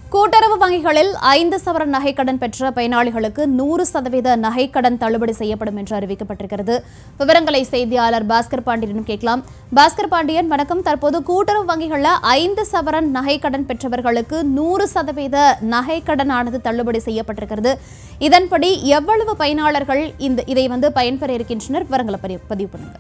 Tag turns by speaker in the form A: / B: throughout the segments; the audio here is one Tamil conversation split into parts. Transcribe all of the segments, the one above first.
A: கூட்டுறவு வங்கிகளில் ஐந்து சவரன் நகைக்கடன் பெற்ற பயனாளிகளுக்கு நூறு சதவீத நகைக்கடன் தள்ளுபடி செய்யப்படும் என்று அறிவிக்கப்பட்டிருக்கிறது விவரங்களை செய்தியாளர் பாஸ்கர் பாண்டியனிடம் கேட்கலாம் பாஸ்கர் பாண்டியன் வணக்கம் தற்போது கூட்டுறவு வங்கிகளில் ஐந்து சவரன் நகைக்கடன் பெற்றவர்களுக்கு நூறு சதவீத நகைக்கடனானது தள்ளுபடி செய்யப்பட்டிருக்கிறது இதன்படி எவ்வளவு பயனாளர்கள் இந்த இதை வந்து பயன்பெற இருக்கின்றனர் விவரங்களை பதிவு பதிவு பண்ணுங்க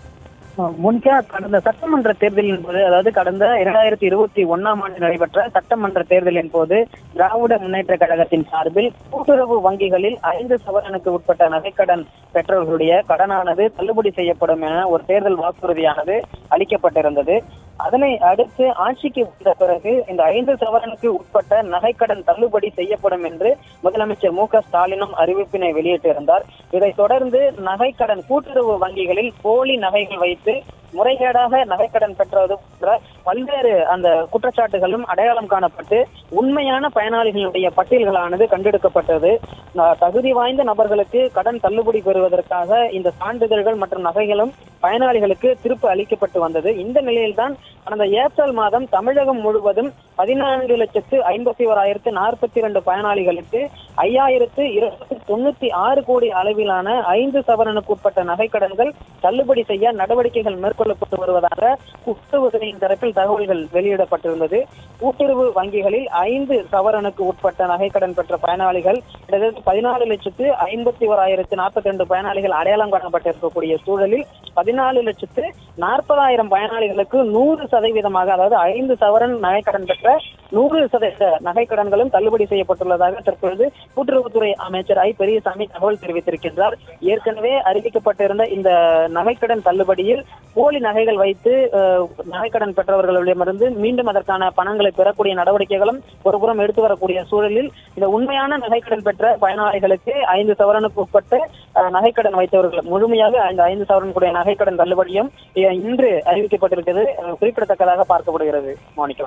B: முன்கா கடந்த சட்டமன்ற தேர்தலின் போது அதாவது கடந்த இரண்டாயிரத்தி இருபத்தி ஒன்னாம் ஆண்டு நடைபெற்ற சட்டமன்ற தேர்தலின் போது திராவிட முன்னேற்ற கழகத்தின் சார்பில் கூட்டுறவு வங்கிகளில் ஐந்து சவரனுக்கு உட்பட்ட நகைக்கடன் பெற்றவர்களுடைய கடனானது தள்ளுபடி செய்யப்படும் என ஒரு தேர்தல் வாக்குறுதியானது அளிக்கப்பட்டிருந்தது அதனை அடுத்து ஆட்சிக்கு வந்த பிறகு இந்த ஐந்து சவரனுக்கு உட்பட்ட நகைக்கடன் தள்ளுபடி செய்யப்படும் என்று முதலமைச்சர் மு க ஸ்டாலினும் அறிவிப்பினை வெளியிட்டிருந்தார் இதைத் தொடர்ந்து நகைக்கடன் கூட்டுறவு வங்கிகளில் போலி நகைகள் வைத்து முறைகேடாக நகைக்கடன் பெற்றது போன்ற பல்வேறு அந்த குற்றச்சாட்டுகளும் அடையாளம் காணப்பட்டு உண்மையான பயனாளிகளுடைய பட்டியல்களானது கண்டெடுக்கப்பட்டது ந- தகுதி வாய்ந்த நபர்களுக்கு கடன் தள்ளுபடி பெறுவதற்காக இந்த சான்றிதழ்கள் மற்றும் நகைகளும் பயனாளிகளுக்கு திருப்பி அளிக்கப்பட்டு வந்தது இந்த நிலையில்தான் கடந்த ஏப்ரல் மாதம் தமிழகம் முழுவதும் பதினான்கு லட்சத்து ஐம்பத்தி ஓராயிரத்து நாற்பத்தி இரண்டு பயனாளிகளுக்கு ஐயாயிரத்து இருநூத்தி தொண்ணூத்தி ஆறு கோடி அளவிலான ஐந்து சவரனுக்கு உட்பட்ட நகைக்கடன்கள் தள்ளுபடி செய்ய நடவடிக்கைகள் மேற்கொள்ளப்பட்டு வருவதாக கூட்டுறவுத்துறையின் தரப்பில் தகவல்கள் வெளியிடப்பட்டிருந்தது கூட்டுறவு வங்கிகளில் ஐந்து சவரனுக்கு உட்பட்ட நகைக்கடன் பெற்ற பயனாளிகள் கிட்டத்தட்ட பதினாலு லட்சத்து ஐம்பத்தி ஓராயிரத்து நாற்பத்தி ரெண்டு பயனாளிகள் அடையாளம் காணப்பட்டிருக்கக்கூடிய சூழலில் பதினாலு லட்சத்து நாற்பதாயிரம் பயனாளிகளுக்கு நூறு சதவீதமாக அதாவது ஐந்து சவரன் நகைக்கடன் பெற்ற நூறு சதவீத நகைக்கடன்களும் தள்ளுபடி செய்யப்பட்டுள்ளதாக தற்பொழுது கூட்டுறவுத்துறை அமைச்சர் ஐ பெரியசாமி தகவல் தெரிவித்திருக்கின்றார் ஏற்கனவே அறிவிக்கப்பட்டிருந்த இந்த நகைக்கடன் தள்ளுபடியில் போலி நகைகள் வைத்து அஹ், நகைக்கடன் பெற்றவர்களிடமிருந்து மீண்டும் அதற்கான பணங்களை பெறக்கூடிய நடவடிக்கைகளும் ஒருபுறம் எடுத்து வரக்கூடிய சூழலில் இந்த உண்மையான நகைக்கடன் பெற்ற பயனாளிகளுக்கு ஐந்து சவரனுக்கு உட்பட்டு அஹ், நகைக்கடன் வைத்தவர்கள் முழுமையாக இந்த ஐந்து சவரன் கூடிய நகைக்கடன் தள்ளுபடியும் அஹ், இன்று அறிவிக்கப்பட்டிருக்கிறது அஹ், குறிப்பிடத்தக்கதாக பார்க்கப்படுகிறது மோனிகா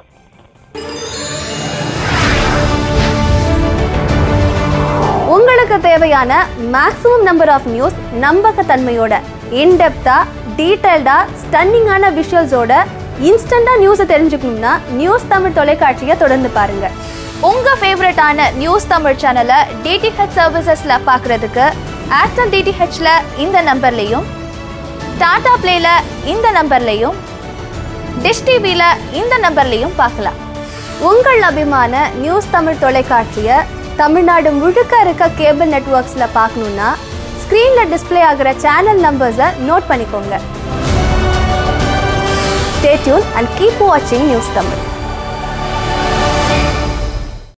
C: உங்களுக்கு தேவையான மேக்ஸிமம் நம்பர் ஆஃப் நியூஸ் நம்பகத்தன்மையோட இன்டெப்தா டீடைல்டா ஸ்டன்னிங்கான விஷுவல்ஸோட இன்ஸ்டண்டா நியூஸை தெரிஞ்சுக்கணும்னா நியூஸ் தமிழ் தொலைக்காட்சியை தொடர்ந்து பாருங்க உங்க ஃபேவரட்டான நியூஸ் தமிழ் சேனலை டிடிஹெச் சர்வீசஸ்ல பார்க்கறதுக்கு ஏர்டெல் டிடிஹெச்ல இந்த நம்பர்லையும் டாடா பிளேல இந்த நம்பர்லையும் டிஷ் டிவியில் இந்த நம்பர்லையும் பார்க்கலாம் உங்கள் அபிமான நியூஸ் தமிழ் தொலைக்காட்சியை தமிழ்நாடு முழுக்க இருக்க கேபிள் நெட்வொர்க்ஸில் பார்க்கணுன்னா ஸ்க்ரீனில் டிஸ்ப்ளே ஆகிற சேனல் நம்பர்ஸை நோட் பண்ணிக்கோங்க ஸ்டே டியூன் அண்ட் கீப் வாட்சிங் நியூஸ் தமிழ்